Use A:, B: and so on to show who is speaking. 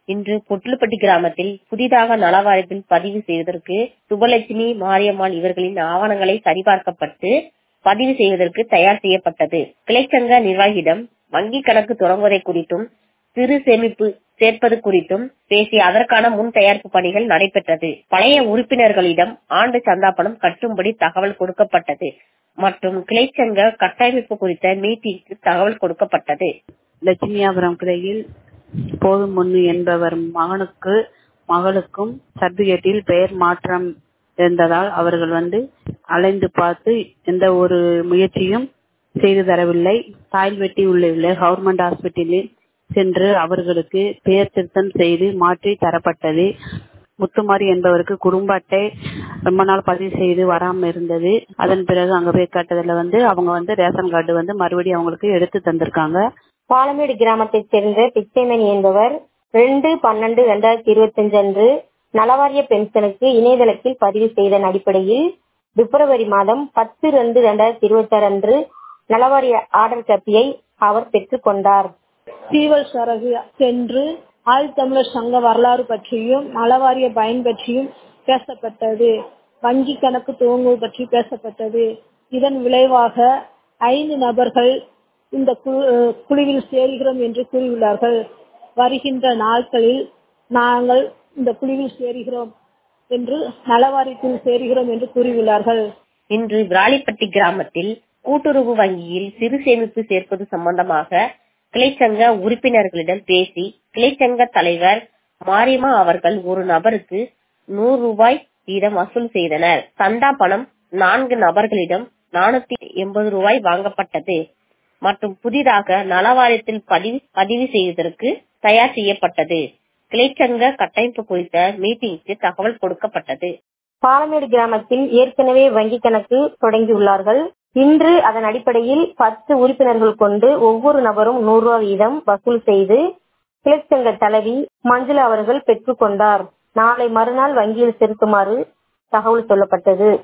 A: இன்று பொட்லுப்பட்டி கிராமத்தில் புதிதாக நலவாரியத்தில் பதிவு செய்வதற்கு சுபலட்சுமி மாரியம்மாள் இவர்களின் ஆவணங்களை சரிபார்க்கப்பட்டு பதிவு செய்வதற்கு தயார் செய்யப்பட்டது கிளைச்சங்க நிர்வாகியிடம் வங்கி கணக்கு தொடங்குவதை குறித்தும் சிறு சேமிப்பு சேர்ப்பது குறித்தும் பேசி அதற்கான முன் தயாரிப்பு பணிகள் நடைபெற்றது பழைய உறுப்பினர்களிடம் ஆண்டு சந்தா பணம் கட்டும்படி தகவல் கொடுக்கப்பட்டது மற்றும் கிளைச்சங்க கட்டமைப்பு குறித்த மீட்டிங்க்கு தகவல் கொடுக்கப்பட்டது
B: லட்சுமியாபுரம் கிளையில் போதும் பொண்ணு என்பவர் மகனுக்கு மகளுக்கும் சர்டிபிகேட்டில் பெயர் மாற்றம் இருந்ததால் அவர்கள் வந்து அலைந்து பார்த்து எந்த ஒரு முயற்சியும் செய்து தரவில்லை தாய்ல்வெட்டி உள்ள கவர்மெண்ட் ஹாஸ்பிட்டலில் சென்று அவர்களுக்கு பெயர் திருத்தம் செய்து மாற்றி தரப்பட்டது முத்துமாரி என்பவருக்கு குடும்ப அட்டை ரொம்ப நாள் பதிவு செய்து வராம இருந்தது அதன் பிறகு அங்க போய் கேட்டதுல வந்து அவங்க வந்து ரேஷன் கார்டு வந்து மறுபடியும் அவங்களுக்கு எடுத்து தந்திருக்காங்க
C: பாலமேடு கிராமத்தைச் சேர்ந்த பிச்சைமணி என்பவர் ரெண்டு பன்னெண்டு இரண்டாயிரத்தி இருபத்தி அஞ்சு அன்று நலவாரிய பென்ஷனுக்கு இணையதளத்தில் பதிவு செய்ததன் அடிப்படையில் பிப்ரவரி மாதம் பத்து ரெண்டு இரண்டாயிரத்தி இருபத்தி ஆறு அன்று நலவாரிய ஆர்டர் காப்பியை அவர் பெற்றுக் கொண்டார்
D: சீவல் சரகு சென்று ஆழ்தமிழர் சங்க வரலாறு பற்றியும் நலவாரிய பயன் பற்றியும் பேசப்பட்டது வங்கி கணக்கு துவங்குவது பற்றி பேசப்பட்டது இதன் விளைவாக ஐந்து நபர்கள் இந்த குழுவில் சேர்கிறோம் என்று கூறியுள்ளார்கள் வருகின்ற நாட்களில் நாங்கள் இந்த குழுவில் சேருகிறோம் என்று நலவாரியத்தில் சேருகிறோம் என்று கூறியுள்ளார்கள்
A: இன்று விராலிப்பட்டி கிராமத்தில் கூட்டுறவு வங்கியில் சிறு சேமிப்பு சேர்ப்பது சம்பந்தமாக கிளைச்சங்க உறுப்பினர்களிடம் பேசி கிளைச்சங்க தலைவர் மாரியம்மா அவர்கள் ஒரு நபருக்கு நூறு ரூபாய் வீதம் வசூல் செய்தனர் சந்தா பணம் நான்கு நபர்களிடம் நானூத்தி எண்பது ரூபாய் வாங்கப்பட்டது மற்றும் புதிதாக நலவாரியத்தில் பதிவு பதிவு செய்வதற்கு தயார் செய்யப்பட்டது கிளைச்சங்க கட்டமைப்பு குறித்த மீட்டிங்க்கு தகவல் கொடுக்கப்பட்டது
C: பாலமேடு கிராமத்தில் ஏற்கனவே வங்கி கணக்கு தொடங்கியுள்ளார்கள் இன்று அதன் அடிப்படையில் பத்து உறுப்பினர்கள் கொண்டு ஒவ்வொரு நபரும் நூறு ரூபாய் வீதம் வசூல் செய்து கிளைச்சங்க தலைவி மஞ்சுளா அவர்கள் பெற்றுக் கொண்டார் நாளை மறுநாள் வங்கியில் செலுத்துமாறு தகவல் சொல்லப்பட்டது